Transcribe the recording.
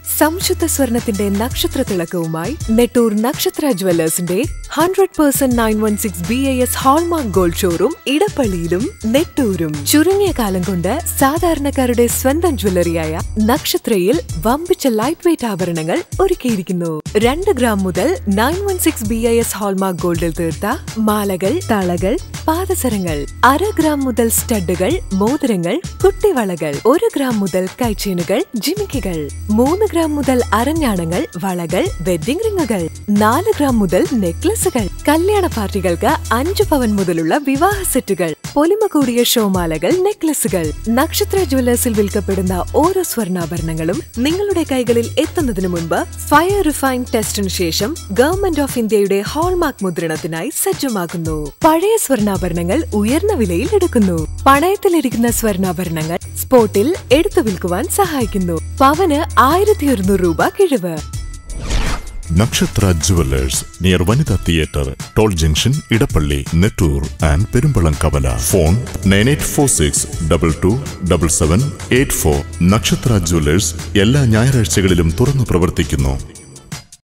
സംശുദ്ധ സ്വർണത്തിന്റെ നക്ഷത്ര തിളക്കവുമായി നെട്ടൂർ നക്ഷത്ര ജ്വല്ലേഴ്സിന്റെ hundred percent nine one six B I S hallmark gold showroom ഇടപ്പള്ളിയിലും നെട്ടൂരും ചുരുങ്ങിയ കാലം കൊണ്ട് സാധാരണക്കാരുടെ സ്വന്തം ജ്വല്ലറിയായ നക്ഷത്രയിൽ വമ്പിച്ച ലൈറ്റ് വെയിറ്റ് ആഭരണങ്ങൾ ഒരുക്കിയിരിക്കുന്നു രണ്ട് ഗ്രാം മുതൽ nine one six B I S hallmark ഗോൾഡിൽ തീർത്ത മാലകൾ തളകൾ പാദസരങ്ങൾ അര ഗ്രാം മുതൽ സ്റ്റഡുകൾ മോതിരങ്ങൾ കുട്ടിവളകൾ ഒരു ഗ്രാം മുതൽ കൈച്ചേനുകൾ ജിമിക്കുകൾ മൂന്ന് ഗ്രാം മുതൽ അരഞ്ഞാണങ്ങൾ വളകൾ വെഡിംഗ് റിങ്ങുകൾ നാല് ഗ്രാം മുതൽ നെക്ലസുകൾ കല്യാണ പാർട്ടികൾക്ക് അഞ്ചു പവൻ മുതലുള്ള വിവാഹ സെറ്റുകൾ പൊലിമ കൂടിയ ഷോമാലകൾ നെക്ലസുകൾ നക്ഷത്ര ജ്വല്ലേഴ്സിൽ വിൽക്കപ്പെടുന്ന ഓരോ സ്വർണ്ണാഭരണങ്ങളും നിങ്ങളുടെ കൈകളിൽ എത്തുന്നതിനു മുൻപ് ഫയർ റിഫൈൻ ടെസ്റ്റിനു ശേഷം ഗവൺമെന്റ് ഓഫ് ഇന്ത്യയുടെ ഹാൾമാർക്ക് മുദ്രണത്തിനായി സജ്ജമാക്കുന്നു പഴയ സ്വർണ്ണാഭരണങ്ങൾ ഉയർന്ന വിലയിൽ എടുക്കുന്നു പണയത്തിലിരിക്കുന്ന സ്വർണ്ണാഭരണങ്ങൾ സ്പോട്ടിൽ എടുത്തു വിൽക്കുവാൻ സഹായിക്കുന്നു പവന് ആയിരത്തി ഒരുന്നൂറ് രൂപ കിഴിവ് Nakshatra jewellers near Vanitha theatre toll junction Edappally Nettoor and Perumbalam കവല phone nine eight four six double two double seven eight four Nakshatra jewellers എല്ലാ ഞായറാഴ്ചകളിലും തുറന്നു പ്രവർത്തിക്കുന്നു